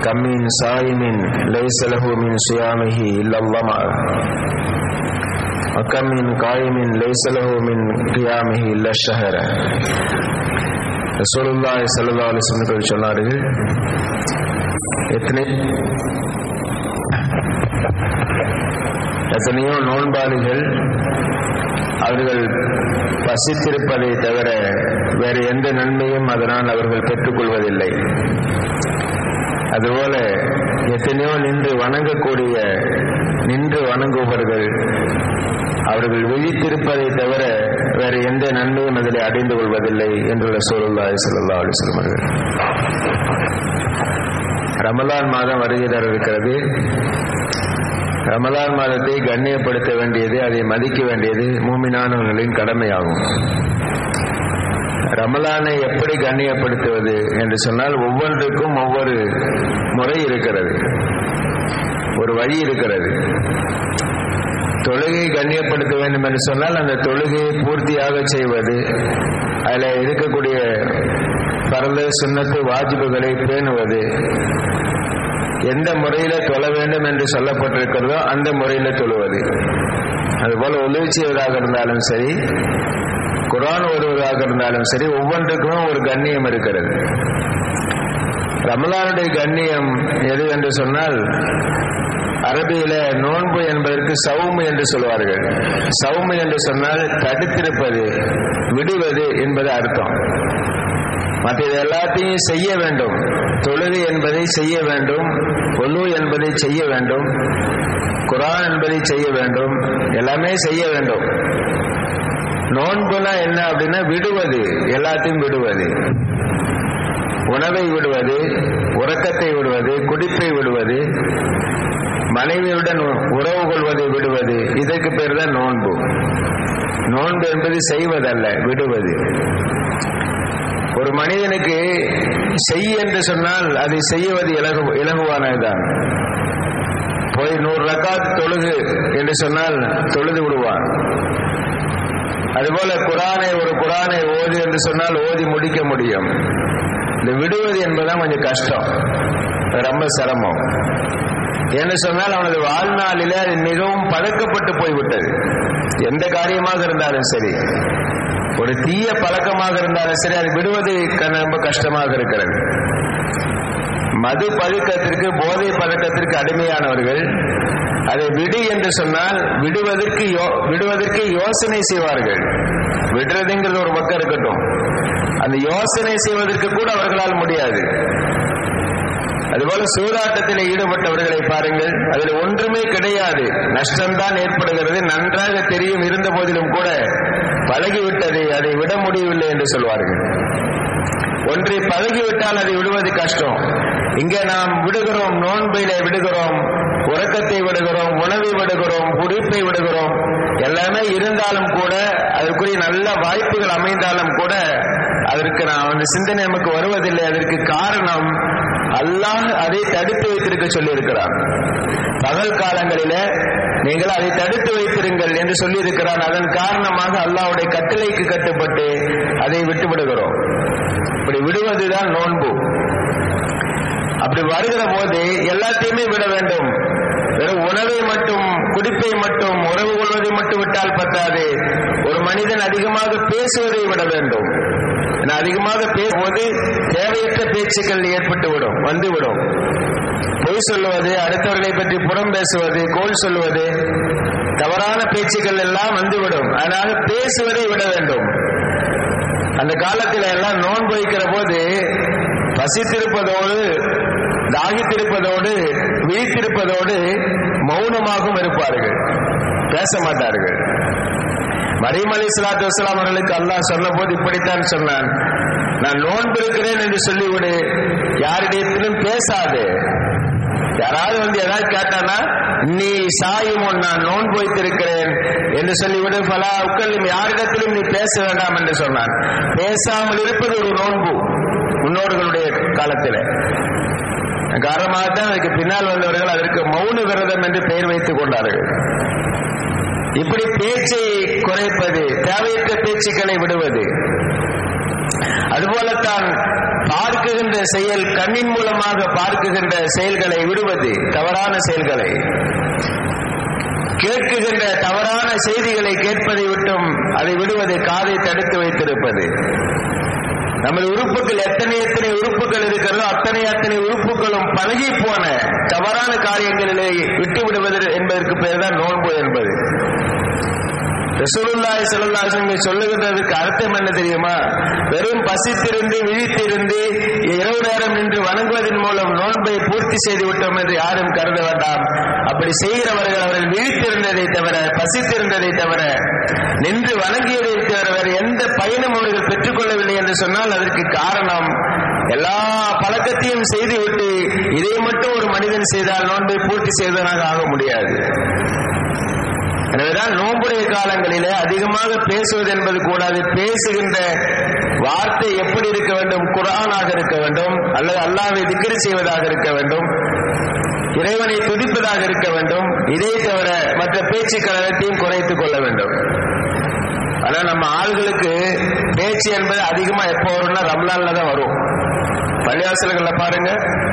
كم من صائم ليس له من صيامه إلا الظمأ وكم من قائم ليس له من قيامه إلا الشهر ரசூலுல்லாஹி ஸல்லல்லாஹு அலைஹி வஸல்லம் சொன்னார்கள் எத்தனை எத்தனையோ நோன்பாளிகள் அவர்கள் பசித்திருப்பதை தவிர வேறு எந்த நன்மையும் அதனால் அவர்கள் பெற்றுக்கொள்வதில்லை அதுபோல எத்தனையோ நின்று வணங்கக்கூடிய நின்று வணங்குபவர்கள் அவர்கள் விழித்திருப்பதை தவிர வேறு எந்த நன்மையும் அதில் அடைந்து கொள்வதில்லை என்றுள்ள சூழல்லாய் சொல்லா அலிஸ்லம் அவர்கள் ரமலான் மாதம் வருகிறார் இருக்கிறது ரமலான் மாதத்தை கண்ணியப்படுத்த வேண்டியது அதை மதிக்க வேண்டியது மூமினானவர்களின் கடமையாகும் ரமலானை எப்படி கண்ணியப்படுத்துவது என்று சொன்னால் ஒவ்வொன்றுக்கும் ஒவ்வொரு முறை இருக்கிறது ஒரு வழி இருக்கிறது தொழுகை கண்ணியப்படுத்த வேண்டும் என்று சொன்னால் அந்த தொழுகையை பூர்த்தியாக செய்வது அதில் இருக்கக்கூடிய பரந்த சுண்ணத்து வாஜிபுகளை பேணுவது எந்த முறையில தொழ வேண்டும் என்று சொல்லப்பட்டிருக்கிறதோ அந்த முறையில தொழுவது அதுபோல உதவி செய்வதாக இருந்தாலும் சரி குரான் ஓடுவதாக இருந்தாலும் சரி ஒவ்வொன்றுக்கும் ஒரு கண்ணியம் இருக்கிறது ரமலானுடைய கண்ணியம் எது என்று சொன்னால் அரபியில நோன்பு என்பதற்கு சவுமு என்று சொல்வார்கள் சவுமு என்று சொன்னால் தடுத்திருப்பது விடுவது என்பது அர்த்தம் மற்ற இது எல்லாத்தையும் செய்ய வேண்டும் தொழுகை என்பதை செய்ய வேண்டும் ஒலு என்பதை செய்ய வேண்டும் குரான் என்பதை செய்ய வேண்டும் எல்லாமே செய்ய வேண்டும் நோன்புனா என்ன அப்படின்னா விடுவது எல்லாத்தையும் விடுவது உணவை விடுவது உறக்கத்தை விடுவது குடிப்பை விடுவது மனைவியுடன் உறவு கொள்வதை விடுவது இதற்கு பேர் தான் நோன்பு நோன்பு என்பது செய்வதல்ல விடுவது ஒரு மனிதனுக்கு செய் என்று சொன்னால் அதை செய்வது இலகு இலகுவானதுதான் போய் நூறு ரக்காத் தொழுகு என்று சொன்னால் தொழுது விடுவான் அதுபோல குரானை ஒரு குரானை ஓதி என்று சொன்னால் ஓதி முடிக்க முடியும் இந்த விடுவது என்பதுதான் கொஞ்சம் கஷ்டம் ரொம்ப சிரமம் என்று சொன்னால் அவனது வாழ்நாளிலே அது மிகவும் பழக்கப்பட்டு போய்விட்டது எந்த காரியமாக இருந்தாலும் சரி ஒரு தீய பழக்கமாக இருந்தாலும் சரி அது விடுவது ரொம்ப கஷ்டமாக இருக்கிறது மது பழக்கத்திற்கு போதை பழக்கத்திற்கு அடிமையானவர்கள் அதை விடு என்று சொன்னால் விடுவதற்கு விடுவதற்கு யோசனை செய்வார்கள் விடுறதுங்கிறது ஒரு பக்கம் இருக்கட்டும் அந்த யோசனை செய்வதற்கு கூட அவர்களால் முடியாது அதுபோல சூதாட்டத்தில் ஈடுபட்டவர்களை பாருங்கள் அதில் ஒன்றுமே கிடையாது நஷ்டம்தான் ஏற்படுகிறது நன்றாக தெரியும் இருந்த போதிலும் கூட பழகிவிட்டது அதை விட முடியவில்லை என்று சொல்வார்கள் ஒன்றை பழகிவிட்டால் அதை விடுவது கஷ்டம் இங்கே நாம் விடுகிறோம் நோன்பில விடுகிறோம் உறக்கத்தை விடுகிறோம் உணவை விடுகிறோம் குடிப்பை விடுகிறோம் எல்லாமே இருந்தாலும் கூட அதற்குரிய நல்ல வாய்ப்புகள் அமைந்தாலும் கூட அதற்கு நான் அந்த சிந்தனை நமக்கு வருவதில்லை அதற்கு காரணம் அல்லாஹ் அதை தடுத்து வைத்திருக்க சொல்லியிருக்கிறான் பகல் காலங்களில நீங்கள் அதை தடுத்து வைத்திருங்கள் என்று சொல்லியிருக்கிறான் அதன் காரணமாக அல்லாவுடைய கட்டளைக்கு கட்டுப்பட்டு அதை விட்டு விடுகிறோம் இப்படி விடுவதுதான் நோன்பு அப்படி வருகிற போது எல்லாத்தையுமே விட வேண்டும் வெறும் உணவை மட்டும் குடிப்பை மட்டும் உறவு கொள்வதை மட்டும் விட்டால் பத்தாது ஒரு மனிதன் அதிகமாக பேசுவதை விட வேண்டும் அதிகமாக பேசும்போது தேவையற்ற பேச்சுக்கள் ஏற்பட்டுவிடும் வந்துவிடும் பொய் சொல்லுவது அடுத்தவர்களை பற்றி புறம் பேசுவது கோல் சொல்லுவது தவறான பேச்சுக்கள் எல்லாம் வந்துவிடும் அதனால பேசுவதை விட வேண்டும் அந்த காலத்தில் எல்லாம் நோன்பு வைக்கிற போது பசித்திருப்பதோடு தாகித்திருப்பதோடு விழித்திருப்பதோடு மௌனமாகவும் இருப்பார்கள் பேச மாட்டார்கள் மரியம் அலி சலாத்து வசலாம் அவர்களுக்கு அல்லாஹ் சொன்ன போது இப்படித்தான் சொன்னான் நான் நோன்பு இருக்கிறேன் என்று சொல்லிவிடு யாரிடத்திலும் பேசாது யாராவது வந்து ஏதாவது கேட்டானா நீ சாயும் நான் நோன்பு வைத்திருக்கிறேன் என்று சொல்லிவிடு பல உட்களும் யாரிடத்திலும் நீ பேச வேண்டாம் என்று சொன்னான் பேசாமல் இருப்பது ஒரு நோன்பு முன்னோர்களுடைய காலத்தில் காரணமாகத்தான் அதுக்கு பின்னால் வந்தவர்கள் அதற்கு மௌன விரதம் என்று பெயர் வைத்துக் கொண்டார்கள் இப்படி பேச்சை குறைப்பது தேவையற்ற பேச்சுக்களை விடுவது அதுபோலத்தான் பார்க்குகின்ற செயல் கண்ணின் மூலமாக பார்க்குகின்ற செயல்களை விடுவது தவறான செயல்களை கேட்குகின்ற தவறான செய்திகளை கேட்பதை விட்டும் அதை விடுவது காதை தடுத்து வைத்திருப்பது நமது உறுப்புகள் எத்தனை எத்தனை உறுப்புகள் இருக்கிறதோ அத்தனை அத்தனை உறுப்புகளும் பழகி போன தவறான காரியங்களிலே விட்டு விடுவது என்பதற்கு பேர் தான் நோன்பு என்பது ரசூலுல்லாஹி ஸல்லல்லாஹு அலைஹி வஸல்லம் சொல்லுகின்றதுக்கு அர்த்தம் என்ன தெரியுமா வெறும் பசித்திருந்து விழித்திருந்து இரவு நேரம் நின்று வணங்குவதன் மூலம் நோன்பை பூர்த்தி செய்து விட்டோம் என்று யாரும் கருத வேண்டாம் அப்படி செய்கிறவர்கள் அவர்கள் விழித்திருந்ததை தவிர பசித்திருந்ததை தவிர நின்று வணங்கியதை தவிர வேறு எந்த பயனும் அவர்கள் பெற்றுக்கொள்ளவில்லை என்று சொன்னால் அதற்கு காரணம் எல்லா பழக்கத்தையும் செய்துவிட்டு இதை மட்டும் ஒரு மனிதன் செய்தால் நோன்பை பூர்த்தி செய்வதனாக ஆக முடியாது எனவேதான் நோன்புடைய காலங்களிலே அதிகமாக பேசுவது என்பது கூடாது பேசுகின்ற வார்த்தை எப்படி இருக்க வேண்டும் குரானாக இருக்க வேண்டும் அல்லது அல்லாவை திக்கரி செய்வதாக இருக்க வேண்டும் இறைவனை துதிப்பதாக இருக்க வேண்டும் இதை தவிர மற்ற பேச்சு கழகத்தையும் குறைத்துக் கொள்ள வேண்டும் ஆனா நம்ம ஆள்களுக்கு பேச்சு என்பது அதிகமா எப்போ வரும்னா ரம்லான்ல தான் வரும் பள்ளிவாசல்கள்ல பாருங்க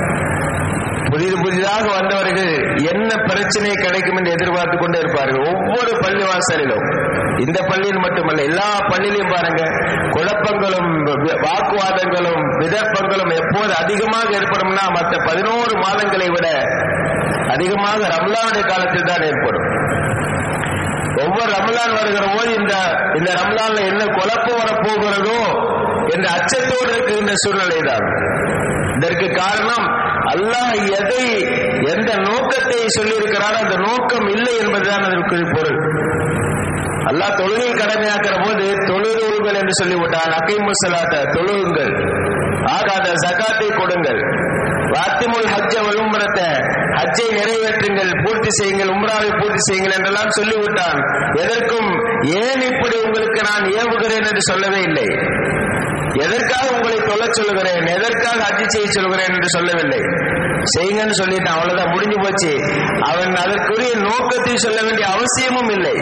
புதிது புதிதாக வந்தவர்கள் என்ன பிரச்சனை கிடைக்கும் என்று எதிர்பார்த்து கொண்டே இருப்பார்கள் ஒவ்வொரு பள்ளிவாசலிலும் இந்த பள்ளியில் மட்டுமல்ல எல்லா பள்ளியிலும் பாருங்க குழப்பங்களும் வாக்குவாதங்களும் விதப்பங்களும் எப்போது அதிகமாக ஏற்படும்னா மற்ற பதினோரு மாதங்களை விட அதிகமாக ரம்லானுடைய காலத்தில் தான் ஏற்படும் ஒவ்வொரு ரமலான் வருகிற போது இந்த இந்த ரமலான்ல என்ன குழப்பம் வரப்போகிறதோ என்ற அச்சத்தோடு இருக்கின்ற சூழ்நிலை தான் இதற்கு காரணம் அல்லாஹ் எதை எந்த நோக்கத்தை சொல்லியிருக்கிறாரோ அந்த நோக்கம் இல்லை என்பதுதான் அதற்கு பொருள் அல்லாஹ் தொழுகை கடமையாக்கிற போது தொழுதுகள் என்று சொல்லிவிட்டான் அக்கை முசலாத்த தொழுகுங்கள் ஆகாத ஜகாத்தை கொடுங்கள் வாத்திமுல் ஹஜ்ஜ உம்ரத்தை ஹஜ்ஜை நிறைவேற்றுங்கள் பூர்த்தி செய்யுங்கள் உம்ராவை பூர்த்தி செய்யுங்கள் என்றெல்லாம் சொல்லிவிட்டான் எதற்கும் ஏன் இப்படி உங்களுக்கு நான் ஏவுகிறேன் என்று சொல்லவே இல்லை எதற்காக உங்களை தொல்ல சொல்லுகிறேன் எதற்காக ஹஜ்ஜி செய்ய சொல்கிறேன் என்று சொல்லவில்லை செய்யுங்கன்னு சொல்லிட்டான் அவ்வளவுதான் முடிஞ்சு போச்சு அவன் அதற்குரிய நோக்கத்தை சொல்ல வேண்டிய அவசியமும் இல்லை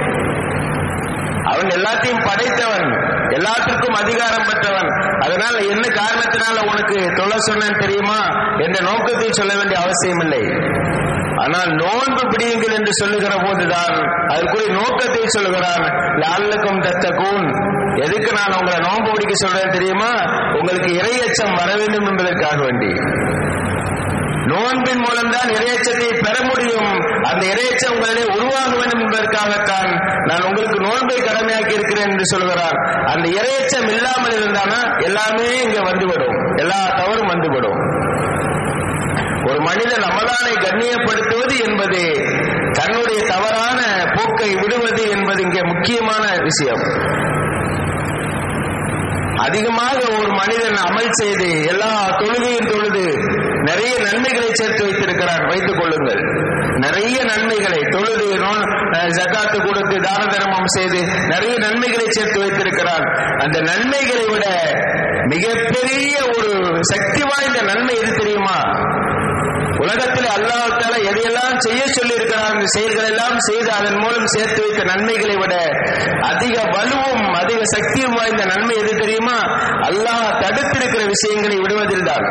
அவன் எல்லாத்தையும் படைத்தவன் எல்லாத்திற்கும் அதிகாரம் பெற்றவன் அதனால என்ன காரணத்தினால உனக்கு தொலை சொன்னேன் தெரியுமா என்ற நோக்கத்தை சொல்ல வேண்டிய அவசியம் இல்லை ஆனால் நோன்பு பிடியுங்கள் என்று சொல்லுகிற போதுதான் அதற்குரிய நோக்கத்தை சொல்லுகிறான் லால்லுக்கும் தத்தக்கூன் எதுக்கு நான் உங்களை நோன்பு பிடிக்க சொல்றேன் தெரியுமா உங்களுக்கு இரையச்சம் வர வேண்டும் என்பதற்காக வேண்டி நோன்பின் மூலம்தான் இறையச்சத்தை பெற முடியும் அந்த இறையச்சம் உங்களிடையே உருவாக வேண்டும் என்பதற்காகத்தான் நான் உங்களுக்கு நோன்பை கடமையாக்கி இருக்கிறேன் என்று சொல்கிறார் அந்த இறையச்சம் இல்லாமல் இருந்தானா எல்லாமே இங்க வந்துவிடும் எல்லா தவறும் வந்துவிடும் ஒரு மனிதன் ரமலானை கண்ணியப்படுத்துவது என்பது தன்னுடைய தவறான போக்கை விடுவது என்பது இங்கே முக்கியமான விஷயம் அதிகமாக ஒரு மனிதன் அமல் செய்து எல்லா தொழுகையும் தொழுது நிறைய நன்மைகளை சேர்த்து வைத்திருக்கிறார் வைத்துக் கொள்ளுங்கள் நிறைய நன்மைகளை தொழுது ஜக்காத்து கொடுத்து தான தர்மம் செய்து நிறைய நன்மைகளை சேர்த்து வைத்திருக்கிறார் அந்த நன்மைகளை விட மிகப்பெரிய ஒரு சக்தி வாய்ந்த நன்மை எது தெரியுமா உலகத்தில் அல்லாஹால எதையெல்லாம் செய்ய சொல்லி இருக்கிறார் அந்த செயல்கள் எல்லாம் செய்து அதன் மூலம் சேர்த்து வைத்த நன்மைகளை விட அதிக வலுவும் அதிக சக்தியும் வாய்ந்த நன்மை எது தெரியுமா அல்லாஹ் தடுத்திருக்கிற விஷயங்களை விடுவதில் தான்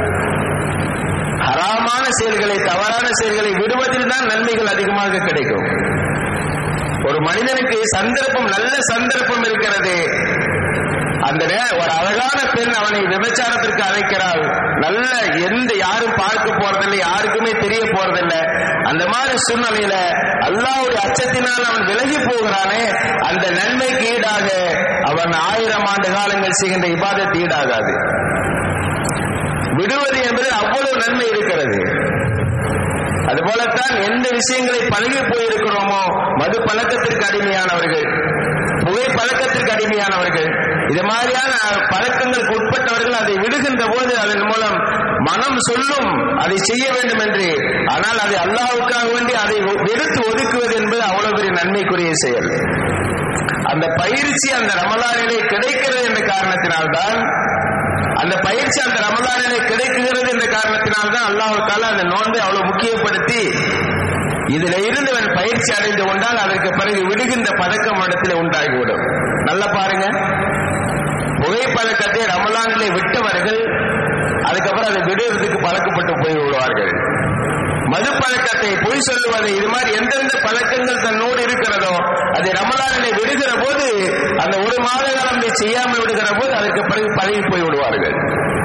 ஹராமான செயல்களை தவறான செயல்களை விடுவதில் தான் நன்மைகள் அதிகமாக கிடைக்கும் ஒரு மனிதனுக்கு சந்தர்ப்பம் நல்ல சந்தர்ப்பம் இருக்கிறது அந்த ஒரு அழகான பெண் அவனை விபச்சாரத்திற்கு அழைக்கிறாள் நல்ல எந்த யாரும் பார்க்க போறதில்லை யாருக்குமே தெரிய போறதில்லை அந்த மாதிரி சூழ்நிலையில அல்லாவுடைய அச்சத்தினால் அவன் விலகி போகிறானே அந்த நன்மைக்கு ஈடாக அவன் ஆயிரம் ஆண்டு காலங்கள் செய்கின்ற இபாதத்து ஈடாகாது விடுவது என்பது அவ்வளவு நன்மை இருக்கிறது அதுபோலத்தான் எந்த விஷயங்களை பழகி போயிருக்கிறோமோ மது பழக்கத்திற்கு அடிமையானவர்கள் புகை பழக்கத்திற்கு அடிமையானவர்கள் இது மாதிரியான பழக்கங்களுக்கு உட்பட்டவர்கள் அதை விடுகின்ற போது அதன் மூலம் மனம் சொல்லும் அதை செய்ய வேண்டும் என்று ஆனால் அதை அல்லாவுக்காக வேண்டி அதை வெறுத்து ஒதுக்குவது என்பது அவ்வளவு பெரிய நன்மைக்குரிய செயல் அந்த பயிற்சி அந்த ரமலானிலே கிடைக்கிறது என்ற காரணத்தினால்தான் அந்த பயிற்சி அந்த ரமலானிலே கிடைக்குகிறது என்ற காரணத்தினால்தான் அல்லாஹால அந்த நோன்பை அவ்வளவு முக்கியப்படுத்தி இதுல இருந்து அவன் பயிற்சி அடைந்து கொண்டால் அதற்கு பிறகு விடுகின்ற பதக்கம் இடத்துல உண்டாகிவிடும் நல்லா பாருங்க புகைப்பழக்கத்தை ரமலானிலே விட்டவர்கள் அதுக்கப்புறம் அதை விடுறதுக்கு பழக்கப்பட்டு போய் விடுவார்கள் மது பழக்கத்தை பொய் சொல்லுவது இது மாதிரி எந்தெந்த பழக்கங்கள் தன்னோடு இருக்கிறதோ அதை ரமலானிலே விடுகிற போது அந்த ஒரு மாத காலம் இதை செய்யாமல் விடுகிற போது அதற்கு பிறகு பழகி போய் விடுவார்கள்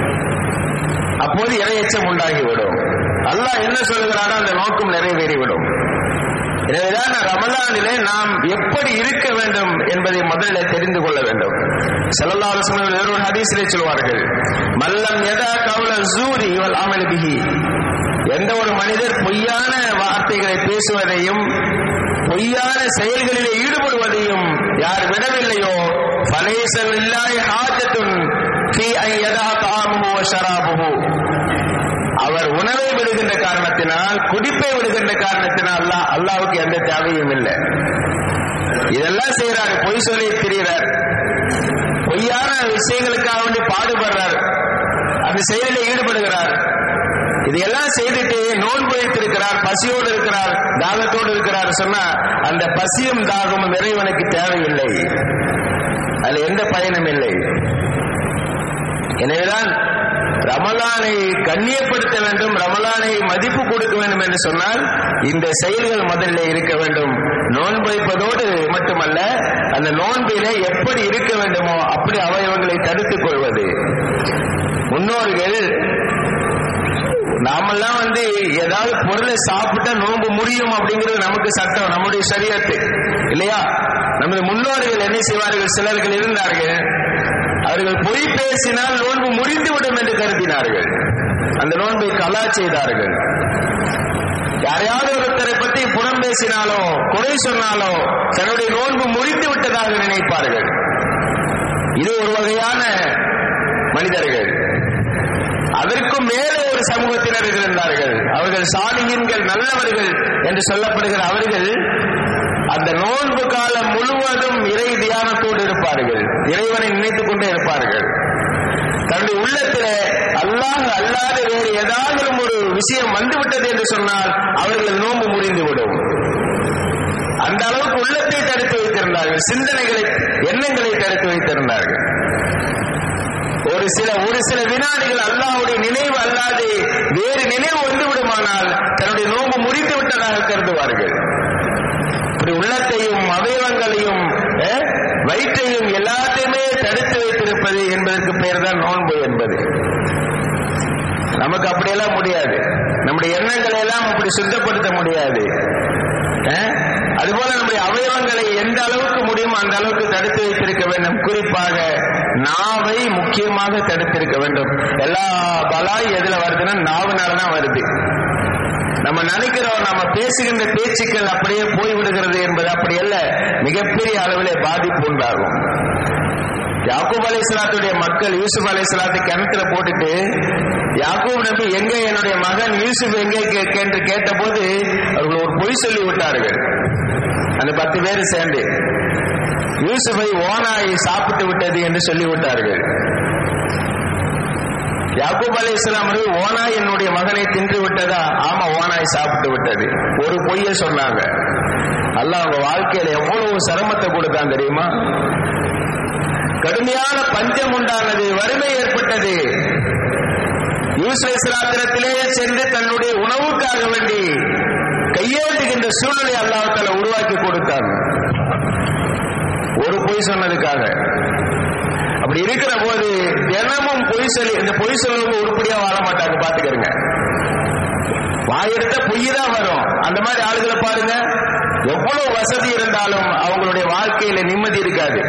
அப்போது இரையச்சம் உண்டாகிவிடும் அல்லாஹ் என்ன சொல்லுகிறானோ அந்த நோக்கம் நிறைவேறிவிடும் எனவேதான் ரமலானிலே நாம் எப்படி இருக்க வேண்டும் என்பதை முதலில் தெரிந்து கொள்ள வேண்டும் ஸல்லல்லாஹு அலைஹி வஸல்லம் வேறொரு ஹதீஸிலே சொல்வார்கள் மல்லம் யதா கவுல ஜூரி வல் அமல் பிஹி எந்த ஒரு மனிதர் பொய்யான வார்த்தைகளை பேசுவதையும் பொய்யான செயல்களிலே ஈடுபடுவதையும் யார் விடவில்லையோ ஃபலைசல் இல்லாஹி ஹாஜத்துன் ஃபீ அன் யதா தாமுஹு வ ஷராபுஹு அவர் உணவை விடுகின்ற காரணத்தினால் குடிப்பை விடுகின்ற காரணத்தினால் அல்லாஹ் அல்லாவுக்கு எந்த தேவையும் இல்லை இதெல்லாம் செய்யறாரு பொய் சொல்லி திரிகிறார் பொய்யான விஷயங்களுக்காக வேண்டி பாடுபடுறார் அந்த செயலில் ஈடுபடுகிறார் இதையெல்லாம் செய்துட்டு நோன்பு வைத்திருக்கிறார் பசியோடு இருக்கிறார் தாகத்தோடு இருக்கிறார் சொன்னா அந்த பசியும் தாகமும் இறைவனுக்கு தேவையில்லை அதுல எந்த பயனும் இல்லை எனவேதான் ரமலானை கண்ணியப்படுத்த வேண்டும் ரமலானை மதிப்பு கொடுக்க வேண்டும் என்று சொன்னால் இந்த செயல்கள் முதல்ல இருக்க வேண்டும் நோன்பு வைப்பதோடு மட்டுமல்ல அந்த நோன்பிலே எப்படி இருக்க வேண்டுமோ அப்படி அவயவங்களை தடுத்துக் கொள்வது முன்னோர்கள் நாமெல்லாம் வந்து ஏதாவது பொருளை சாப்பிட்டா நோன்பு முடியும் அப்படிங்கிறது நமக்கு சட்டம் நம்முடைய சரியத்து இல்லையா நமது முன்னோர்கள் என்ன செய்வார்கள் சிலர்கள் இருந்தார்கள் அவர்கள் பொய் பேசினால் நோன்பு முடிந்துவிடும் என்று கருதினார்கள் அந்த நோன்பை கலா செய்தார்கள் யாரையாவது ஒருத்தரை பற்றி புறம் பேசினாலோ குறை சொன்னாலோ தன்னுடைய நோன்பு முடிந்து விட்டதாக நினைப்பார்கள் இது ஒரு வகையான மனிதர்கள் அதற்கும் மேலே ஒரு சமூகத்தினர் இருந்தார்கள் அவர்கள் சாலிகின்கள் நல்லவர்கள் என்று சொல்லப்படுகிற அவர்கள் அந்த நோன்பு காலம் முழுவதும் இறை தியானத்தோடு இருப்பார்கள் இறைவனை நினைத்துக் கொண்டே இருப்பார்கள் தன்னுடைய உள்ளத்திலே அல்லாஹ் அல்லாத வேறு ஏதாவது ஒரு விஷயம் வந்துவிட்டது என்று சொன்னால் அவர்கள் நோன்பு முறிந்துவிடும் அந்த அளவுக்கு உள்ளத்தை தடுத்து வைத்திருந்தார்கள் சிந்தனைகளை எண்ணங்களை தடுத்து வைத்திருந்தார்கள் ஒரு சில ஒரு சில வினாடிகள் அல்லாஹ்வுடைய நினைவு அல்லாது வேறு நினைவு வந்து விடுமானால் தன்னுடைய நோன்பு முறித்து விட்டதாக கருதுவார்கள் இப்படி உள்ளத்தையும் அவயவங்களையும் அஹ், வயிற்றையும் எல்லாத்தையுமே தடுத்து வைத்திருப்பது என்பதற்கு பெயர் தான் நோன்பு என்பது நமக்கு அப்படியெல்லாம் முடியாது நம்முடைய எண்ணங்களை எல்லாம் அப்படி சுத்தப்படுத்த முடியாது அஹ், அதுபோல நம்முடைய அவயவங்களை எந்த அளவுக்கு முடியுமோ அந்த அளவுக்கு தடுத்து வைத்திருக்க வேண்டும் குறிப்பாக நாவை முக்கியமாக தடுத்திருக்க வேண்டும் எல்லா பலாய் எதுல வருதுன்னா நாவுனால தான் வருது நம்ம நினைக்கிறோம் நம்ம பேசுகின்ற பேச்சுக்கள் அப்படியே போய்விடுகிறது என்பது அப்படி அல்ல மிகப்பெரிய அளவிலே பாதிப்பு உண்டாகும் யாக்கூப் அலை மக்கள் யூசுப் அலை கிணத்துல போட்டுட்டு யாக்கூப் நபி எங்க என்னுடைய மகன் யூசுப் எங்கே கே- என்று கேட்டபோது அவர்கள் ஒரு பொய் சொல்லி விட்டார்கள் அந்த பத்து பேர் சேர்ந்து யூசுஃபை ஓனாய் சாப்பிட்டு விட்டது என்று சொல்லிவிட்டார்கள் யாக்கூப் அலை இஸ்லாம் ஓனாய் என்னுடைய மகனை தின்று விட்டதா ஆமா ஓனாய் சாப்பிட்டு விட்டது ஒரு பொய்ய சொன்னாங்க அல்லாஹ் அவங்க வாழ்க்கையில எவ்வளவு சிரமத்தை கொடுத்தான் தெரியுமா கடுமையான பஞ்சம் உண்டானது வறுமை ஏற்பட்டது யூசுப் இஸ்லாத்திரத்திலேயே சென்று தன்னுடைய உணவுக்காக வேண்டி கையேந்துகின்ற சூழ்நிலை அல்லாஹால உருவாக்கி கொடுத்தான் ஒரு பொய் சொன்னதுக்காக அப்படி இருக்கிற போது தினமும் பொய் சொல்லி இந்த பொய் சொல்லவங்க உருப்படியா வாழ மாட்டாங்க பாத்துக்கிறங்க வாயெடுத்த பொய் தான் வரும் அந்த மாதிரி ஆளுகளை பாருங்க எவ்வளவு வசதி இருந்தாலும் அவங்களுடைய வாழ்க்கையில நிம்மதி இருக்காது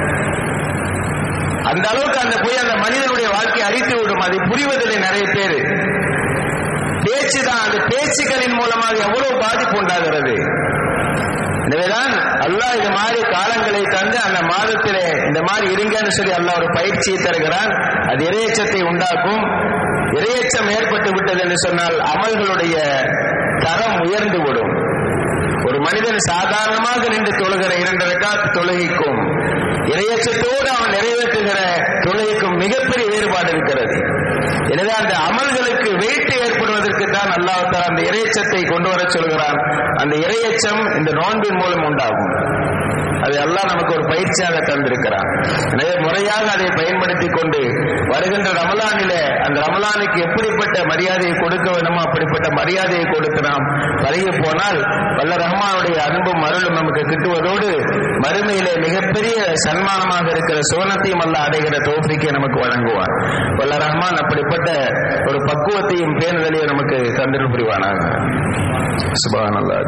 அந்த அளவுக்கு அந்த பொய் அந்த மனிதனுடைய வாழ்க்கையை அழித்து விடும் அதை புரிவதில்லை நிறைய பேர் பேச்சு தான் அந்த பேச்சுக்களின் மூலமாக எவ்வளவு பாதிப்பு உண்டாகிறது எனவேதான் அல்லாஹ் இது மாதிரி காலங்களை தந்து அந்த மாதத்திலே இந்த மாதிரி இருங்கன்னு சொல்லி அல்லாஹ் ஒரு பயிற்சியை தருகிறான் அது இரையச்சத்தை உண்டாக்கும் இரையச்சம் ஏற்பட்டு விட்டது என்று சொன்னால் அமல்களுடைய தரம் உயர்ந்து விடும் ஒரு மனிதன் சாதாரணமாக நின்று தொழுகிற இரண்டு ரக்காத் தொழுகைக்கும் இரையச்சத்தோடு அவன் நிறைவேற்றுகிற தொழுகைக்கும் மிகப்பெரிய வேறுபாடு இருக்கிறது எனவே அந்த அமல்களுக்கு வெயிட்டு ஏற்படுவதற்கு தான் அல்லாஹால அந்த இரையச்சத்தை கொண்டு வர சொல்கிறான் அந்த இரையச்சம் இந்த நோன்பின் மூலம் உண்டாகும் அதை எல்லாம் நமக்கு ஒரு பயிற்சியாக தந்திருக்கிறான் எனவே முறையாக அதை பயன்படுத்தி கொண்டு வருகின்ற ரமலானிலே அந்த ரமலானுக்கு எப்படிப்பட்ட மரியாதையை கொடுக்க வேண்டுமோ அப்படிப்பட்ட மரியாதையை கொடுத்து நாம் பழகி போனால் வல்ல ரஹ்மானுடைய அன்பும் அருளும் நமக்கு கிட்டுவதோடு மறுமையிலே மிகப்பெரிய சன்மானமாக இருக்கிற சுவனத்தையும் அல்ல அடைகிற தோஃபிக்கை நமக்கு வழங்குவார் வல்ல ரஹ்மான் அப்படிப்பட்ட ஒரு பக்குவத்தையும் பேணுதலையும் நமக்கு தந்திரு புரிவானாக சுபான்